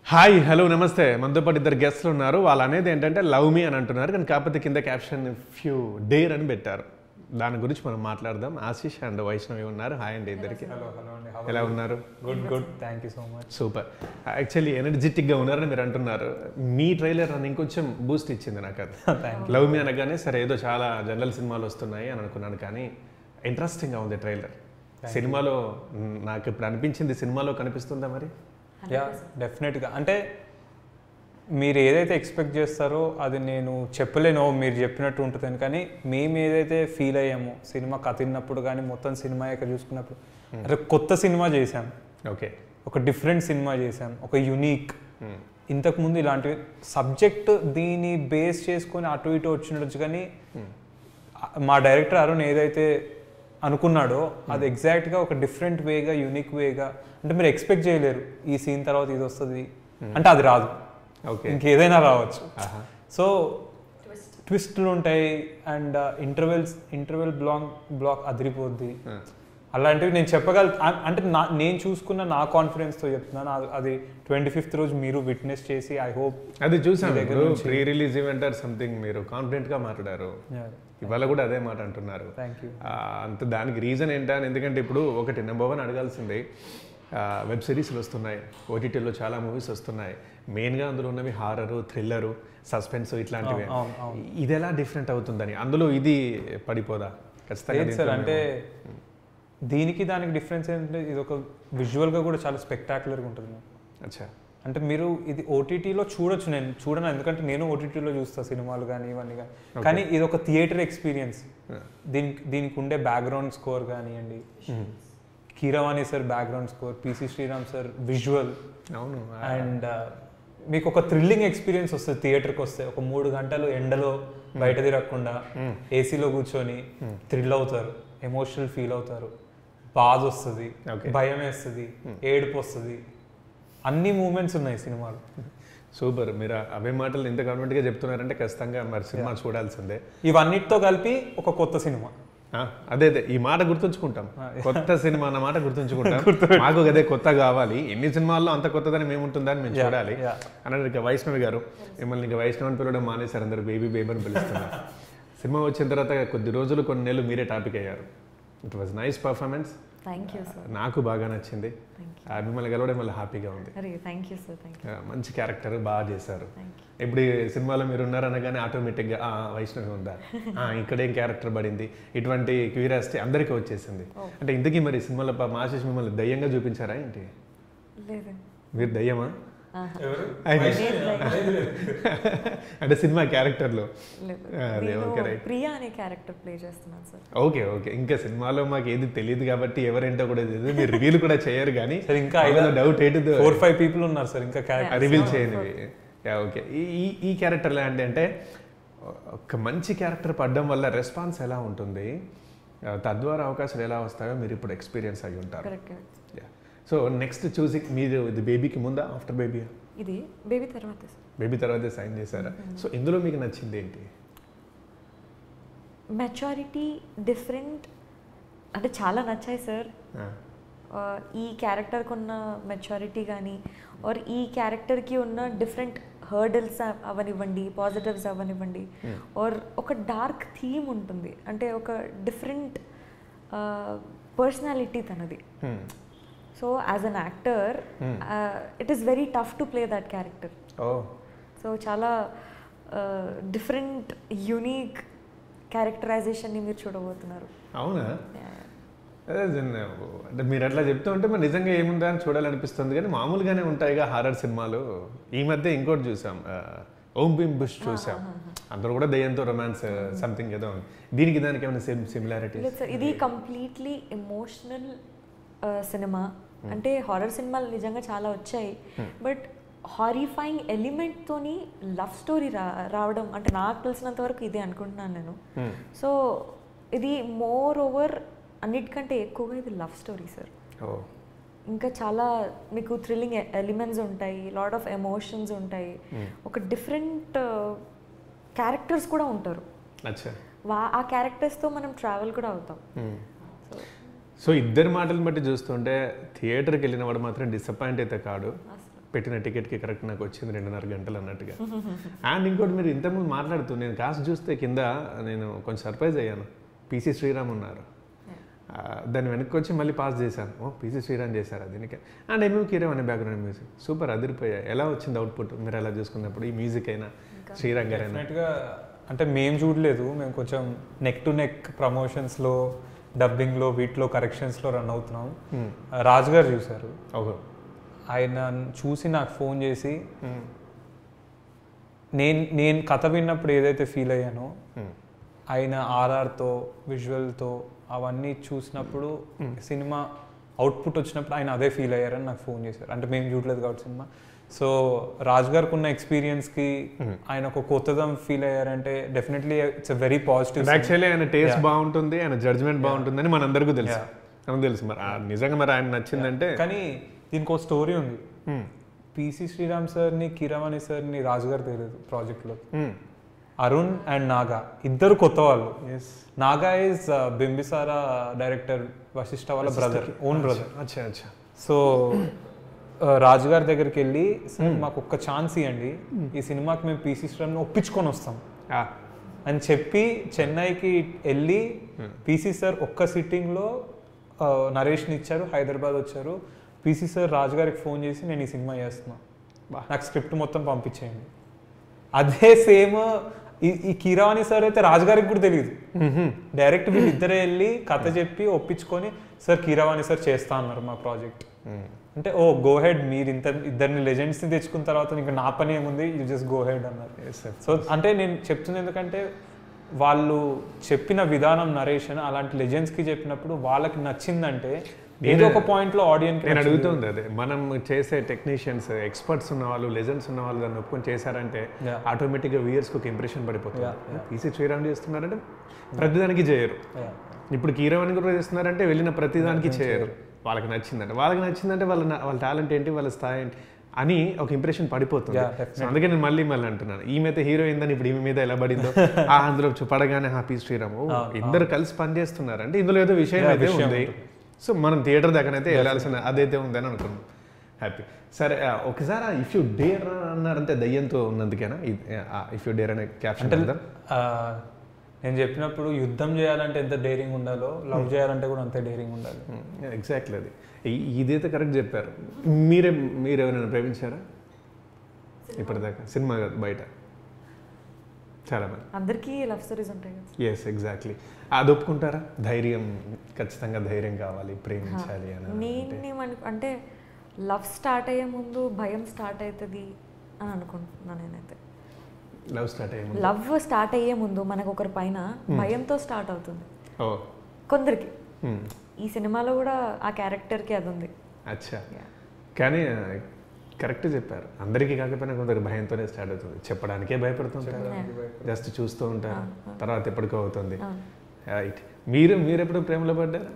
Hi hello నమస్తే మనతో పాటు ఇద్దరు గెస్ట్లు ఉన్నారు వాళ్ళు అనేది ఏంటంటే లవ్ మీ అని అంటున్నారు కానీ కాకపోతే కింద క్యాప్షన్ ఫ్యూ డేర్ అని పెట్టారు దాని గురించి మనం మాట్లాడదాం ఆశీష్ అండ్ వైష్ణవి ఉన్నారు హాయ్ అండి ఇద్దరికి హలో హలో అండి ఎలా ఉన్నారు good good thank you so much super actually ఎనర్జెటిక్గా ఉన్నారని మీరు అంటున్నారు మీ ట్రైలర్ నన్ను ఇంకొంచెం బూస్ట్ ఇచ్చింది నాకు అది థ్యాంక్ లవ్ మీ అనగానే సరే ఏదో చాలా జనరల్ సినిమాలు వస్తున్నాయి అని అనుకున్నాను కానీ ఇంట్రెస్టింగ్గా ఉంది ట్రైలర్ సినిమాలో మ్, నాకు ఇప్పుడు అనిపించింది సినిమాలో కనిపిస్తుందా మరి యా డెఫినెట్గా అంటే మీరు ఏదైతే ఎక్స్పెక్ట్ చేస్తారో అది నేను చెప్పలేను "ఓ, మీరు చెప్పినట్టు ఉంటుందని కానీ మేము ఏదైతే ఫీల్ అయ్యామో సినిమా కథ విన్నప్పుడు కానీ మొత్తం సినిమా యొక్క చూసుకున్నప్పుడు అంటే కొత్త సినిమా చేశాం ఓకే ఒక డిఫరెంట్ సినిమా చేశాం ఒక యునీక్ ఇంతకుముందు ఇలాంటివి సబ్జెక్ట్ దీన్ని బేస్ చేసుకొని అటు ఇటు వచ్చిండొచ్చు కానీ మా డైరెక్టర్ అరుణ్ ఏదైతే అనుకున్నాడో అది ఎగ్జాక్ట్గా ఒక డిఫరెంట్ వేగా యునిక్ వేగా అంటే మీరు ఎక్స్పెక్ట్ చేయలేరు ఈ సీన్ తర్వాత ఇది వస్తుంది అంటే అది రాదు ఓకే ఇంకేదైనా రావచ్చు సో ట్విస్ట్లు ఉంటాయి and intervals interval block block అదిరిపోద్ది అలాంటివి నేను చెప్పగల అ- అంటే నా నేను చూసుకున్న నా కాన్ఫిడెన్స్తో చెప్తున్నాను అది- అది ట్వంటీ ఫిఫ్త్ రోజు మీరు విట్నెస్ చేసి ఐ హోప్ అది చూసాను ఇప్పుడు pre release event or something మీరు కాన్ఫిడెంట్ గా మాట్లాడారు ఇవాళ కూడా అదే మాట అంటున్నారు థ్యాంక్ యూ ఆ, అంత దానికి రీజన్ ఏంటని ఎందుకంటే ఇప్పుడు ఒకటి నెంబర్ వన్ అడగాల్సింది వెబ్ సిరీస్లు వస్తున్నాయి ఓటీటీలో చాలా మూవీస్ వస్తున్నాయి మెయిన్గా అందులో ఉన్నవి హారరు థ్రిల్లరు సస్పెన్స్ ఇట్లాంటివి అవును, అవును. ఇది ఎలా డిఫరెంట్ అవుతుందని అందులో ఇది పడిపోదా ఖచ్చితంగా లేదు సార్ అంటే దీనికి దానికి డిఫరెన్స్ ఏంటంటే ఇది ఒక విజువల్గా కూడా చాలా స్పెక్టాకులర్గా ఉంటుంది అచ్చా అంటే మీరు ఇది ఓటీటీలో చూడొచ్చు నేను చూడను ఎందుకంటే నేను ఓటీటీలో చూస్తా సినిమాలు కానీ ఇవన్నీ కానీ కానీ ఇది ఒక థియేటర్ ఎక్స్పీరియన్స్ దీనికి దీనికి ఉండే బ్యాక్గ్రౌండ్ స్కోర్ కానివ్వండి Keeravani sir background score PC Sreeram sir visual అవును అండ్ మీకు ఒక థ్రిల్లింగ్ ఎక్స్పీరియన్స్ వస్తుంది థియేటర్కి వస్తే ఒక మూడు గంటలు ఎండలో బయట తిరగకుండా ఏసీలో కూర్చొని థ్రిల్ అవుతారు ఎమోషనల్ ఫీల్ అవుతారు బాధ వస్తుంది Okay. భయం వేస్తుంది ఏడుపు వస్తుంది అన్ని మూమెంట్స్ ఉన్నాయి సినిమాలో సూపర్ మీరు అవే మాటలు ఇంత కాన్ఫిడెంట్గా చెప్తున్నారంటే ఖచ్చితంగా మరి సినిమా చూడాల్సిందే ఇవన్నిటితో కలిపి ఒక కొత్త సినిమా ఆ, అదే అదే ఈ మాట గుర్తుంచుకుంటాం కొత్త సినిమా అన్న మాట గుర్తుంచుకుంటాం మాకు అదే కొత్త కావాలి ఎన్ని సినిమాల్లో అంత కొత్తదని మేము ఉంటుందని మేము చూడాలి yeah. అన్నారు ఇక వైష్ణవి గారు మిమ్మల్ని ఇక వైష్ణవ్ అని పిలవడం మానేశారు అందరు బేబీ బేబీ అని పిలుస్తున్నారు సినిమా వచ్చిన తర్వాత కొద్ది రోజులు కొన్ని నెలలు మీరే టాపిక్ అయ్యారు it was nice performance thank you sir నాకు బాగా నచ్చింది ఆ, మిమ్మల్ని గెలవడం వల్ల హ్యాపీగా ఉంది అరే thank you sir thank you ఆ, మంచి క్యారెక్టర్ బాగా చేశారు థ్యాంక్ యూ ఇప్పుడు ఈ సినిమాలో మీరు ఉన్నారనగానే ఆటోమేటిక్గా "ఆ, వైష్ణవి ఉందా ఆ, ఇక్కడేం క్యారెక్టర్ పడింది ఇటువంటి క్యూరియాసిటీ అందరికీ వచ్చేసింది అంటే ఇంతకీ మరి సినిమాలో పా- మాశేష్ మిమ్మల్ని దయ్యంగా చూపించారా ఏంటి లేదు మీరు దయ్యమా ఆహా. I mean, లేదు, లేదు. అంటే సినిమా క్యారెక్టర్లో లేదు. అదే నేను ఓకే రైట్ ప్రియా అనే క్యారెక్టర్ ప్లే చేస్తున్నాను సార్ ఓకే ఓకే ఇంకా సినిమాలో మాకు ఏది తెలియదు కాబట్టి ఎవరేంటో కూడా తెలియదు మీరు రివీల్ కూడా చేయరు కానీ సార్ ఇంకా ఐదు- డౌట్ ఏంటిదో ఫోర్ ఫైవ్ పీపుల్ ఉన్నారు సార్ ఇంకా క్యారెక్టర్ రివీల్ చేయనివి యా ఓకే ఈ ఈ- ఈ క్యారెక్టర్ ఎలా అంటే అంటే ఒక మంచి క్యారెక్టర్ పడడం వల్ల రెస్పాన్స్ ఎలా ఉంటుంది ఆ, తద్వారా అవకాశాలు ఎలా వస్తాయో మీరు ఇప్పుడు ఎక్స్పీరియన్స్ అయి ఉంటారు correct correct yeah so next చూసి మీరు ఇది బేబీకి ముందా ఆఫ్టర్ బేబీ ఇది బేబీ తర్వాత సార్ బేబీ తర్వాతే సైన్ చేశారా సో ఇందులో మీకు నచ్చింది ఏంటి మెచారిటీ డిఫరెంట్ అంటే చాలా నచ్చాయి సార్ ఆ, ఈ క్యారెక్టర్కి ఉన్న మెచారిటీ కానీ ఆర్ ఈ క్యారెక్టర్కి ఉన్న డిఫరెంట్ హర్డల్స్ అవనివ్వండి పాజిటివ్స్ అవనివ్వండి ఆర్ ఒక డార్క్ థీమ్ ఉంటుంది అంటే ఒక డిఫరెంట్ పర్సనాలిటీ తనది hmm. So as an actor it is very tough to play that character oh so చాలా డిఫరెంట్ యునీక్ క్యారెక్టరైజేషన్ని మీరు చూడబోతున్నారు అవునా అదే చిన్న- అంటే మీరు అట్లా చెప్తూ ఉంటే మరి నిజంగా ఏముందా అని చూడాలనిపిస్తుంది కానీ మామూలుగానే ఉంటాయిగా హారర్ సినిమాలు ఈ మధ్య ఇంకోటి చూసాం ఆ, ఓం బిం బుష్ చూసాం అందరూ కూడా దయ్యంతో రొమాన్స్ సంథింగ్ ఏదో ఉంది దీనికి దానికి ఏమైనా సేమ్ సిమిలారిటీ లేదు సార్ ఇది కంప్లీట్లీ ఎమోషనల్ సినిమా అంటే హారర్ సినిమాలు నిజంగా చాలా వచ్చాయి బట్ హారిఫైయింగ్ ఎలిమెంట్తోని లవ్ స్టోరీ రా రావడం అంటే నాకు తెలిసినంత వరకు ఇదే అనుకుంటున్నాను నేను సో ఇది మోర్ ఓవర్ అన్నిటికంటే ఎక్కువగా ఇది లవ్ స్టోరీ సార్ ఓ ఇంకా చాలా మీకు థ్రిల్లింగ్ ఎలిమెంట్స్ ఉంటాయి లాట్ ఆఫ్ ఎమోషన్స్ ఉంటాయి ఒక డిఫరెంట్ క్యారెక్టర్స్ కూడా ఉంటారు అచ్చా వా ఆ క్యారెక్టర్స్తో మనం ట్రావెల్ కూడా అవుతాం సో సో ఇద్దరి మాటలను బట్టి చూస్తుంటే థియేటర్కి వెళ్ళిన వాడు మాత్రం డిసప్పాయింట్ అయితే కాడు పెట్టిన టికెట్కి కరెక్ట్ నాకు వచ్చింది రెండున్నర గంటలు అన్నట్టుగా అండ్ ఇంకోటి మీరు ఇంతకుముందు మాట్లాడుతూ నేను కాస్ట్ చూస్తే కింద నేను కొంచెం సర్ప్రైజ్ అయ్యాను పీసీ శ్రీరామ్ ఉన్నారు ఆ, దాన్ని వెనక్కి వచ్చి మళ్ళీ పాస్ చేశాను ఓ పీసీ శ్రీరామ్ చేశారు దీనికి అండ్ ఎంఎం కీరం అనే బ్యాక్గ్రౌండ్ మ్యూజిక్ సూపర్ అదిరిపోయా ఎలా వచ్చింది అవుట్పుట్ మీరు ఎలా చూసుకున్నప్పుడు ఈ మ్యూజిక్ అయినా శ్రీరామ్ గారైనా డెఫినెట్గా అంటే మేము చూడలేదు మేము కొంచెం నెక్ టు నెక్ ప్రమోషన్స్లో డబ్బింగ్లో వీటిలో కరెక్షన్స్లో రన్ అవుతున్నాం Hmm. రాజు గారు చూశారు ఓహో ఆయన చూసి నాకు ఫోన్ చేసి నేను నేను కథ విన్నప్పుడు ఏదైతే ఫీల్ అయ్యానో Hmm. ఆయన ఆర్ఆర్తో విజువల్తో అవన్నీ చూసినప్పుడు సినిమా అవుట్పుట్ వచ్చినప్పుడు ఆయన అదే ఫీల్ అయ్యారని నాకు ఫోన్ చేశారు అంటే మేము చూడలేదు కాబట్టి సినిమా సో రాజు గారికి ఉన్న ఎక్స్పీరియన్స్కి ఆయన ఒక కొత్తదం ఫీల్ అయ్యారంటే definitely it's a very positive actually ఆయన టేస్ట్ Yeah. బాగుంటుంది ఆయన జడ్జ్మెంట్ బాగుంటుందని మనందరికీ తెలుసు Yeah. మనకు తెలుసు మరి ఆ నిజంగా మరి ఆయన నచ్చిందంటే కానీ దీనికి ఒక స్టోరీ ఉంది Hmm. పిసి శ్రీరామ్ సార్ని కిరవాణి సార్ని రాజు గారు తెలియదు ప్రాజెక్ట్లో Hmm. అరుణ్ అండ్ నాగా ఇద్దరు కొత్త వాళ్ళు Yes. Naga is Bimbisara director Vashishta వాళ్ళ బ్రదర్ ఓన్ బ్రదర్ అచ్చా అచ్చా సో రాజు గారి దగ్గరికి వెళ్ళి సార్ మాకు ఒక్క ఛాన్స్ ఇవ్వండి ఈ సినిమాకి మేము పీసీ శ్రీరామ్ని ఒప్పించుకొని వస్తాం ఆ, అని చెప్పి చెన్నైకి వెళ్ళి పీసీ సార్ ఒక్క సిట్టింగ్లో నరేష్ని ఇచ్చారు హైదరాబాద్ వచ్చారు పీసీ సార్ రాజు గారికి ఫోన్ చేసి నేను ఈ సినిమా చేస్తున్నా నాకు స్క్రిప్ట్ మొత్తం పంపించేయండి అదే సేమ్ ఈ కీరావాణి సార్ అయితే రాజు గారికి కూడా తెలియదు డైరెక్ట్ వీళ్ళిద్దరే వెళ్ళి కథ చెప్పి ఒప్పించుకొని సార్ కీరావాణి సార్ చేస్తా అన్నారు మా ప్రాజెక్ట్ Hmm. అంటే ఓ గో హెడ్ మీరు ఇంత ఇద్దరిని లెజెండ్స్ని తెచ్చుకున్న తర్వాత ఇంకా నా పని ఏముంది యూ జస్ట్ గో హెడ్ అన్నారు Yes, sir. సో అంటే నేను చెప్తుంది ఎందుకంటే వాళ్ళు చెప్పిన విధానం నరేషన్ అలాంటి లెజెండ్స్కి చెప్పినప్పుడు వాళ్ళకి నచ్చిందంటే ఏదో ఒక పాయింట్లో ఆడియన్స్ నేను అడుగుతుంది అదే మనం చేసే టెక్నీషియన్స్ ఎక్స్పర్ట్స్ ఉన్న వాళ్ళు లెజెండ్స్ ఉన్న వాళ్ళు దాన్ని ఒప్పుకొని చేశారంటే Yeah. ఆటోమేటిక్గా వ్యూయర్స్కి ఒక ఇంప్రెషన్ పడిపోతుంది Yeah, yeah. పీసీ శ్రీరామ్ చేస్తున్నారంటే ప్రతిదానికి చేయరు ఇప్పుడు కీరవాణి కూడా చేస్తున్నారంటే వెళ్ళిన ప్రతిదానికి చేయరు వాళ్ళకి నచ్చిందంటే వాళ్ళకి నచ్చిందంటే వాళ్ళ నా- వాళ్ళ టాలెంట్ ఏంటి వాళ్ళ స్థాయి ఏంటి అని ఒక ఇంప్రెషన్ పడిపోతుంది Yeah, సో అందుకే నేను మళ్ళీ మళ్ళీ అంటున్నాను ఈమె అయితే హీరో అయిందని ఇప్పుడు ఈమె మీద ఎలా పడిందో ఆ అందులో చూ- పడగానే హ్యాపీ శ్రీరామ్ ఓ, ఇద్దరు కలిసి పనిచేస్తున్నారు అంటే ఇందులో ఏదో విషయం Yeah, అయితే విషయం ఉంది సో మనం థియేటర్ దగ్గరైతే వెళ్ళాల్సిన అదైతే ఉందని అనుకున్నాం హ్యాపీ సరే ఆ, ఒకసారి ఇఫ్ యూ డేర్ అన్నారంటే దయ్యంతో ఉన్నందుకేనా ఇఫ్ యూ డేర్ అనే క్యాప్షన్ అంటే కదా ఆ, నేను చెప్పినప్పుడు యుద్ధం చేయాలంటే ఎంత డేరింగ్ ఉండాలో లవ్ చేయాలంటే కూడా అంతే డేరింగ్ ఉండాలి ఎగ్జాక్ట్లీ అది ఈ- ఇదైతే కరెక్ట్ చెప్పారు మీరే మీరు ఎవరైనా ప్రేమించారా ఇప్పటిదాకా సినిమా కాదు బయట చాలా మంది అందరికీ లవ్ స్టోరీస్ ఉంటాయి కదా ఎస్ ఎగ్జాక్ట్లీ అది ఒప్పుకుంటారా ధైర్యం ఖచ్చితంగా ధైర్యం కావాలి ప్రేమించాలి అని అంటే. నేనేమను అంటే లవ్ స్టార్ట్ అయ్యే ముందు భయం స్టార్ట్ అవుతుంది అని అనుకుంటున్నాను నేనైతే లవ్ స్టార్ట్ అయ్యే లవ్ స్టార్ట్ అయ్యే ముందు మనకు ఒకరి పైన భయంతో స్టార్ట్ అవుతుంది ఓ కొందరికి hmm. ఈ సినిమాలో కూడా ఆ క్యారెక్టర్కి అది ఉంది అచ్చా Yeah. కానీ కరెక్ట్ చెప్పారు అందరికీ కాకపోయినా కొందరు భయంతోనే స్టార్ట్ అవుతుంది చెప్పడానికే భయపడుతుంటారు జస్ట్ చూస్తూ ఉంటారు తర్వాత ఎప్పటికో అవుతుంది రైట్ మీరు మీరు ఎప్పుడు ప్రేమలో పడ్డారు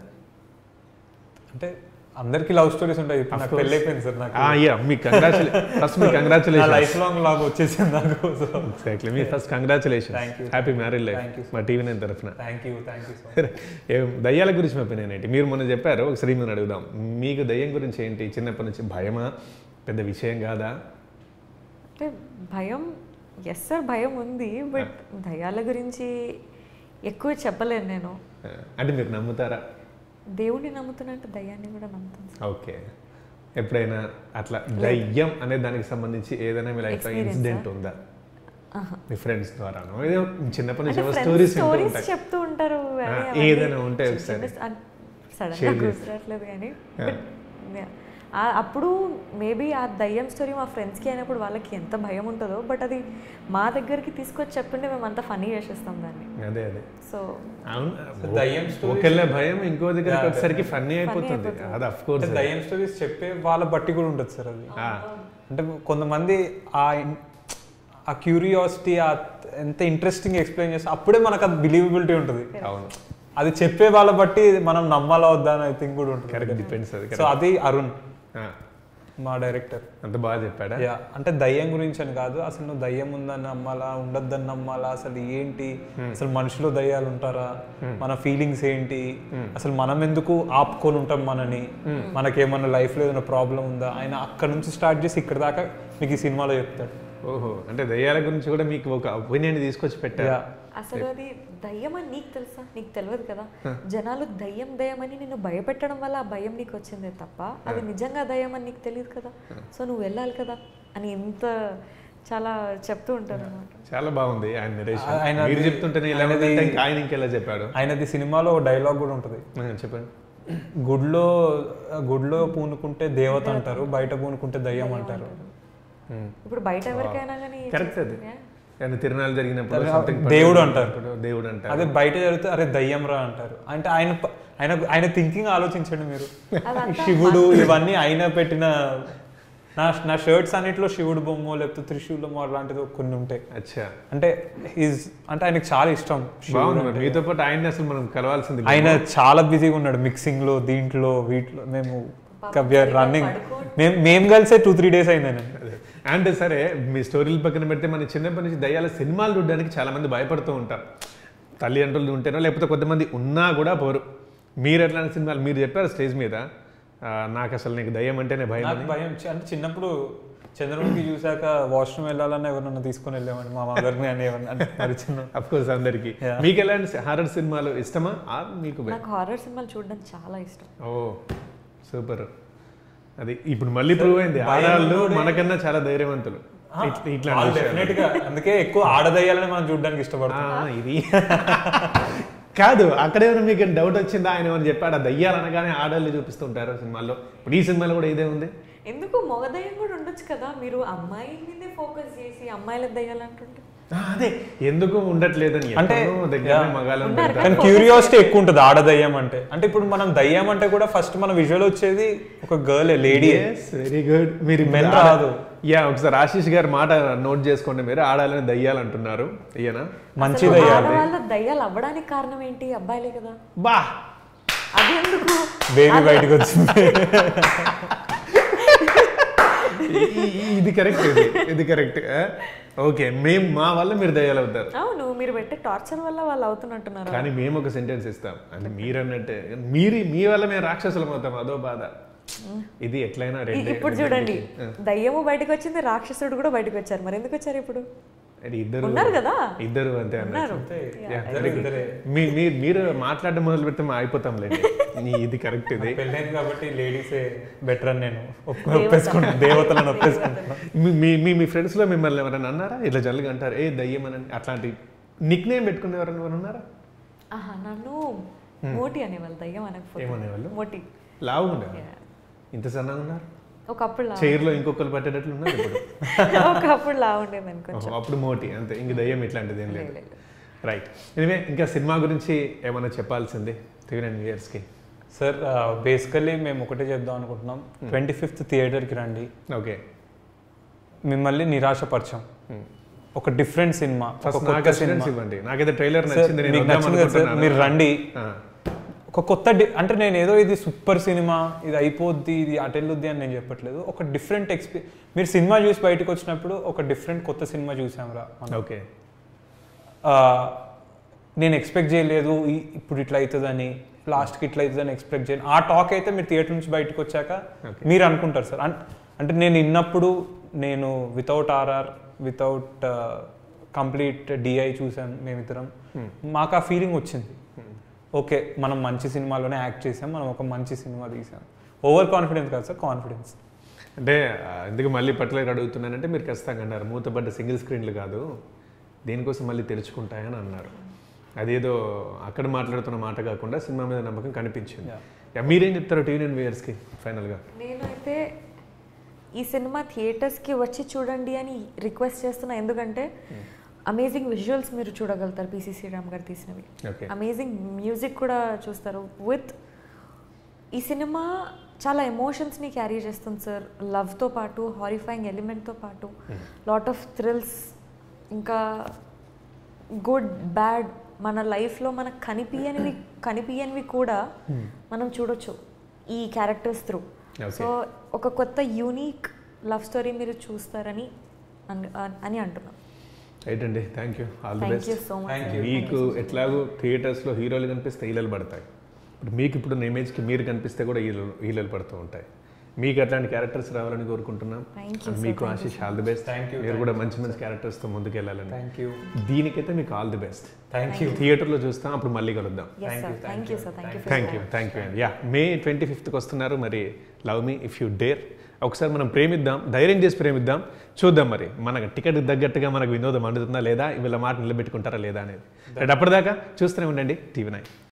అంటే అందరికీ లవ్ స్టోరీస్ ఉంటాయి ఇప్పుడు నాకు పెళ్ళి అయిపోయింది సార్ నాకు యా మీ కంగ్రాచులే ఫస్ట్ మీ నా కంగ్రాచులేషన్ లైఫ్ లాంగ్ లాగ్ వచ్చేసింది నాకు సో ఎగ్జాక్ట్లీ మీ first congratulation Thank you. Happy marriage life Thank you, sir. మా టీవీ నైన్ తరఫున thank you thank you so ఏం దయ్యాల గురించి మా ఒపీనియన్ ఏంటి మీరు మొన్న చెప్పారు ఒకసారి మేము అడుగుదాం మీకు దయ్యం గురించి ఏంటి చిన్నప్పటి నుంచి భయమా పెద్ద విషయం కాదా అంటే భయం ఎస్ సార్ భయం ఉంది బట్ దయాల గురించి ఎక్కువ చెప్పలేను నేను ఆ, అంటే మీరు నమ్ముతారా దేవుడిని నమ్ముతున్నట్టు దయ్యాన్ని కూడా నమ్ముతాను సార్ ఓకే ఎప్పుడైనా అట్లా దయ్యం అనే దానికి సంబంధించి ఏదైనా మీ లైఫ్లో Experience ఆ? ఇన్సిడెంట్ ఉందా ఆహా. మీ ఫ్రెండ్స్ ద్వారానో ఏదో చిన్నప్పటి నుంచి అంటే ఏవో friends స్టోరీస్ వింటూ stories ఉంటాయి చెప్తూ ఉంటారు ఆ, కానీ అవన్నీ ఏదైనా ఉంటే చిన్న ఒకసారి. చిన్న అన్- సడన్ Share గా చేసి. గుర్తురాట్లేదు కానీ Yeah. but, yeah. ఆ- అప్పుడు మేబీ ఆ దయ్యం స్టోరీ మా ఫ్రెండ్స్కి అయినప్పుడు వాళ్ళకి ఎంత భయం ఉంటుందో బట్ అది మా దగ్గరికి తీసుకొచ్చి చెప్తుంటే మేము అంత ఫనీ చేసేస్తాం దాన్ని అదే అదే సో అవును దయ్యం stories- ఒకళ్ళ భయం ఇంకో దగ్గరికి Yeah, వచ్చేసరికి ఫన్నీ అయిపోతుంది అయిపోతుంది. అది అఫ్ కోర్స్ అంటే దయ్యం స్టోరీస్ చెప్పే వాళ్ళ బట్టి కూడా ఉంటుంది సార్ అది అంటే కొంతమంది ఆ ఇన్- ఆ క్యూరియాసిటీ ఆ ఎంత ఇంట్రెస్టింగ్ ఎక్స్ప్లెయిన్ చేస్తే అప్పుడే మనకు అది బిలీవబిలిటీ ఉంటుంది అవును అది చెప్పే వాళ్ళ బట్టి మనం నమ్మాలా వద్దా అని ఐ థింక్ కూడా ఉంటుంది కరెక్ట్ డిపెండ్స్ అది సో అది అరుణ్ ఆ. మా డైరెక్టర్ అంత బాగా చెప్పాడా యా అంటే దయ్యం గురించి అని కాదు అసలు నువ్వు దయ్యం ఉందని నమ్మాలా ఉండొద్దని నమ్మాలా అసలు ఏంటి అసలు మనుషులు దయ్యాలు ఉంటారా మన ఫీలింగ్స్ ఏంటి అసలు మనం ఎందుకు ఆపుకొని ఉంటాం మనని మనకేమన్నా లైఫ్ లో ఏదైనా ప్రాబ్లం ఉందా ఆయన అక్కడ నుంచి స్టార్ట్ చేసి ఇక్కడ దాకా మీకు ఈ సినిమాలో చెప్తాడు ఓహో అంటే దయ్యాల గురించి కూడా మీకు ఒక ఒపీనియన్ తీసుకొచ్చి పెట్టారు యా అసలు అది దయ్యం అని నీకు తెలుసా నీకు తెలియదు కదా జనాలు దయ్యం దయ్యం అని నిన్ను భయపెట్టడం వల్ల ఆ భయం నీకు వచ్చిందే తప్ప అది నిజంగా దయ్యం అని నీకు తెలియదు కదా సో నువ్వు వెళ్ళాలి కదా అని ఎంత చాలా చెప్తూ ఉంటారు అనమాట చాలా బాగుంది ఆయన narration. ఆయన మీరు అది- చెప్తుంటేనే ఇలా ఆయనది- ఉందంటే ఇంకా ఆయన ఇంకెలా చెప్పాడు ఆయనది సినిమాలో డైలాగ్ కూడా ఉంటుంది ఆ, చెప్పండి గుడిలో గుడిలో పూనుకుంటే దేవత అంటారు బయట పూనుకుంటే దయ్యం అంటారు ఇప్పుడు బయట ఎవరికైనా కానీ కరెక్ట్ అది Yeah. ఆయన తిరునాళ్ళు జరిగినప్పుడు అదే something దేవుడు పట్టుకొని అంటారు. ఇప్పుడు దేవుడు అంటారు అదే బయట జరిగితే అరే దయ్యం రా అంటారు అంటే ఆయన ప- ఆయన ఆయన థింకింగ్ ఆలోచించండి మీరు అదంతా శివుడు ఇవన్నీ ఆయన పెట్టిన నా నా షర్ట్స్ అన్నిట్లో శివుడు బొమ్మ లేకపోతే త్రిశూలమో అలాంటిది కొన్ని ఉంటాయి అచ్చా అంటే ఈజ్ అంటే ఆయనకు చాలా ఇష్టం శివుడు బాగుంది మరి అంటే. మీతో పాటు ఆయన అసలు మనం కలవాల్సింది ఆయన చాలా బిజీగా ఉన్నాడు మిక్సింగ్ లో దీంట్లో వీటిలో మేము రన్నింగ్ మేము మేము కలిసే టూ త్రీ డేస్ అయింది ఆయన అదే. అంటే సరే మీ స్టోరీలు పక్కన పెడితే మన చిన్నప్పటి నుంచి దయ్యాల సినిమాలు చూడడానికి చాలా మంది భయపడుతూ ఉంటారు తల్లిదండ్రులు ఉంటేనో లేకపోతే కొంతమంది ఉన్నా కూడా పోరు మీరు ఎట్లాంటి సినిమాలు మీరు చెప్పారు స్టేజ్ మీద ఆ, నాకు అసలు నీకు దయ్యం అంటేనే భయం నాకు అని భయం చి- అంటే చిన్నప్పుడు చంద్రముఖి చూసాక వాష్రూమ్ వెళ్ళాలన్నా ఎవరన్నా తీసుకొని వెళ్ళామని మా మదర్ని అని ఎవరన్నా అంటే మరి చిన్న అఫ్ కోర్స్ అందరికి Yeah. మీకు ఎలాంటి హారర్ సినిమాలు ఇష్టమా ఆ మీకు భయం? నాకు హారర్ సినిమాలు చూడడం చాలా ఇష్టం ఓ సూపర్ అది ఇప్పుడు మళ్ళీ ప్రూవ్ అయింది భయం ఆడవాళ్ళు కూడా- మనకన్నా చాలా ధైర్యవంతులు ఇట్లా- ఇట్లాంటి వాళ్ళు విషయాలు. definite గా అందుకే ఎక్కువ ఆడదయ్యాలని మనం చూడడానికి ఆ, ఇష్టపడతాం ఇది కాదు అక్కడేమైనా మీకు డౌట్ వచ్చిందా ఆయన ఏమైనా చెప్పాడు ఆ దయ్యాలు అనగానే ఆడవాళ్ళు చూపిస్తుంటారు సినిమాల్లో ఇప్పుడు ఈ సినిమాలో కూడా ఇదే ఉంది ఎందుకు మగ దయ్యం కూడా ఉండొచ్చు కదా మీరు అమ్మాయి మీదే ఫోకస్ చేసి అమ్మాయిల దయ్యాలంటుంటే ఆ, అదే ఎందుకు ఉండట్లేదని అంటే, ఎక్కడో దగ్గర yeah. మగాళ్ళని ఉన్నారు పెడతారు. కానీ క్యూరియాసిటీ ఎక్కువ ఉంటుంది ఆడదయ్యం అంటే అంటే ఇప్పుడు మనం దయ్యం అంటే కూడా ఫస్ట్ మన విజువల్ వచ్చేది ఒక గర్ల్ లేడీ వెరీ గుడ్ మీరు Men ఇప్పుడు ఆడ- రాదు. యా ఒకసారి ఆశీష్ గారి మాట నోట్ చేసుకోండి మీరు ఆడాలని దయ్యాలు అంటున్నారు ఈయన మంచి అసలు దయ్యాలు ఆడవాళ్ళ దయ్యాలు అవ్వడానికి కారణం ఏంటి అబ్బాయిలే కదా బా అది ఎందుకు బేబీ బయటకు వచ్చింది ఈ- ఈ- ఇది కరెక్ట్ ఇది ఇది కరెక్ట్ ఓకే మేము మా వల్ల మీరు దయ్యాలు అవుతారు అవును మీరు పెట్టే టార్చర్ వల్ల వాళ్ళు అవుతున్నట్టున్నారు కానీ మేము ఒక సెంటెన్స్ ఇస్తాం అంటే మీరు అన్నట్టే మీరు మీ వల్ల మేము రాక్షసులం అవుతాం అదో బాధ ఇది ఎట్లయినా ఇ- రెండు ఇప్పుడు చూడండి దయ్యము బయటకు వచ్చింది రాక్షసుడు కూడా బయటకు వచ్చారు మరి ఎందుకు వచ్చారు ఇప్పుడు అది ఇద్దరు ఉన్నారు కదా ఇద్దరు అంతే అన్నారు ఉన్నారు Yeah, very good. మీ మీ- మీరు మాట్లాడడం మొదలు పెడితే మేము అయిపోతాం లేండి నీ- ఇది కరెక్ట్ ఇది పెళ్ళైంది కాబట్టి లేడీసే బెటర్ అని నేను ఒప్పు- ఒప్పేసుకుంటాను దేవతలను ఒప్పేసుకుంటాను మీ- మీ మీ మీ ఫ్రెండ్స్లో మిమ్మల్ని ఎవరైనా అన్నారా ఇట్లా జల్లుగా అంటారు ఏ దయ్యం అని అట్లాంటి నిక్ నేమ్ పెట్టుకునే ఎవరైనా ఎవరు ఉన్నారా ఆహా నన్ను మోటి అనేవాళ్ళు దయ్యం అనకపోతే ఏమనేవాళ్ళు? మోటి లావు ఉండేవారు ఇంత సన్నగా ఉన్నారు ఒకప్పుడు లా చైర్లో ఇంకొకరు పట్టేటట్లు ఉన్నారు ఇప్పుడు ఒకప్పుడు లా ఉండేది అనుకో ఓహో, అప్పుడు మోటి అంతే ఇంక దయ్యం ఇట్లాంటిది ఏం లేదు లేదు, లేదు. రైట్ ఎనివే ఇంకా సినిమా గురించి ఏమైనా చెప్పాల్సింది త్రీ నైన్ ఇయర్స్కి సార్ బేసికలీ మేము ఒకటే చెప్దాం అనుకుంటున్నాం ట్వంటీ ఫిఫ్త్ థియేటర్కి రండి ఓకే మిమ్మల్ని నిరాశపరచాం ఒక డిఫరెంట్ సినిమా ఒక ఫస్ట్ కొత్త నాకు assurance సినిమా ఇవ్వండి నాకైతే ట్రైలర్ సార్, నచ్చింది నేను మీకు వద్దాం నచ్చింది కదా సార్ అనుకుంటున్నాను. మీరు రండి ఆ, ఒక కొత్త డి- అంటే నేను ఏదో ఇది సూపర్ సినిమా ఇది అయిపోద్ది ఇది అటెళ్ళొద్ది అని నేను చెప్పట్లేదు ఒక డిఫరెంట్ ఎక్స్పీ మీరు సినిమా చూసి బయటకు వచ్చినప్పుడు ఒక డిఫరెంట్ కొత్త సినిమా చూసాంరా మనం ఓకే ఆ, నేను ఎక్స్పెక్ట్ చేయలేదు ఈ- ఇప్పుడు ఇట్లా అవుతుందని లాస్ట్కి ఇట్లా అవుతుందని ఎక్స్పెక్ట్ చేయను ఆ టాక్ అయితే మీరు థియేటర్ నుంచి బయటకు వచ్చాక Okay. మీరు అనుకుంటారు సార్ అన్- అంటే నేను విన్నప్పుడు నేను without RR without complete DI చూసాను మేమిద్దరం మాకు ఆ ఫీలింగ్ వచ్చింది ఓకే మనం మంచి సినిమాలోనే యాక్ట్ చేసాం మనం ఒక మంచి సినిమా తీసాం ఓవర్ కాన్ఫిడెన్స్ కాదు సార్ కాన్ఫిడెన్స్ అంటే ఆ, ఎందుకు మళ్ళీ పర్టికులర్ అడుగుతున్నానంటే మీరు ఖచ్చితంగా అన్నారు మూతపడ్డ సింగిల్ స్క్రీన్లు కాదు దీనికోసం మళ్ళీ తెరుచుకుంటాయని అన్నారు అదేదో అక్కడ మాట్లాడుతున్న మాట కాకుండా సినిమా మీద నమ్మకం కనిపించింది యా, మీరేం చెప్తారు టీవీ నైన్ వ్యూయర్స్కి ఫైనల్గా నేనైతే ఈ సినిమా థియేటర్స్కి వచ్చి చూడండి అని రిక్వెస్ట్ చేస్తున్నా ఎందుకంటే అమేజింగ్ విజువల్స్ మీరు చూడగలుగుతారు పిసి శ్రీరామ్ గారు తీసినవి ఓకే అమేజింగ్ మ్యూజిక్ కూడా చూస్తారు విత్ ఈ సినిమా చాలా ఎమోషన్స్ని క్యారీ చేస్తుంది సార్ లవ్తో పాటు హారిఫైయింగ్ ఎలిమెంట్తో పాటు లాట్ ఆఫ్ థ్రిల్స్ ఇంకా గుడ్ బ్యాడ్ మన లైఫ్లో మనకు కనిపించనివి కనిపించనివి కూడా మనం చూడొచ్చు ఈ క్యారెక్టర్స్ త్రూ Okay. సో ఒక కొత్త యూనిక్ లవ్ స్టోరీ మీరు చూస్తారని అన్- అని అంటున్నాం రైట్ అండి thank you all the thank you best so much Thank you. మీకు ఎట్లాగో థియేటర్స్లో హీరోలు కనిపిస్తే ఈలలు పడతాయి ఇప్పుడు మీకు ఇప్పుడు ఇమేజ్కి మీరు కనిపిస్తే కూడా ఈలలు ఈలలు పడుతూ ఉంటాయి మీకు అట్లాంటి క్యారెక్టర్స్ రావాలని కోరుకుంటున్నాం Thank you, sir. మీకు Thank you Ashish so all the best Thank you, మీరు thank కూడా you మంచి so మంచి క్యారెక్టర్స్తో ముందుకు వెళ్ళాలని థ్యాంక్ యూ దీనికైతే మీకు all the best thank you థియేటర్లో చూస్తాం అప్పుడు మళ్ళీ కలుద్దాం yes Thank sir you, thank thank you you, sir thank you thank you thank you అండి యా మే ట్వంటీ ఫిఫ్త్కి వస్తున్నారు మరి love me if you dare ఒకసారి మనం ప్రేమిద్దాం ధైర్యం చేసి ప్రేమిద్దాం చూద్దాం మరి మనకు టికెట్ తగ్గట్టుగా మనకు వినోదం అందుతుందా లేదా వీళ్ళ మాట నిలబెట్టుకుంటారా లేదా అనేది రేపు అప్పటిదాకా చూస్తూనే ఉండండి టీవీ నైన్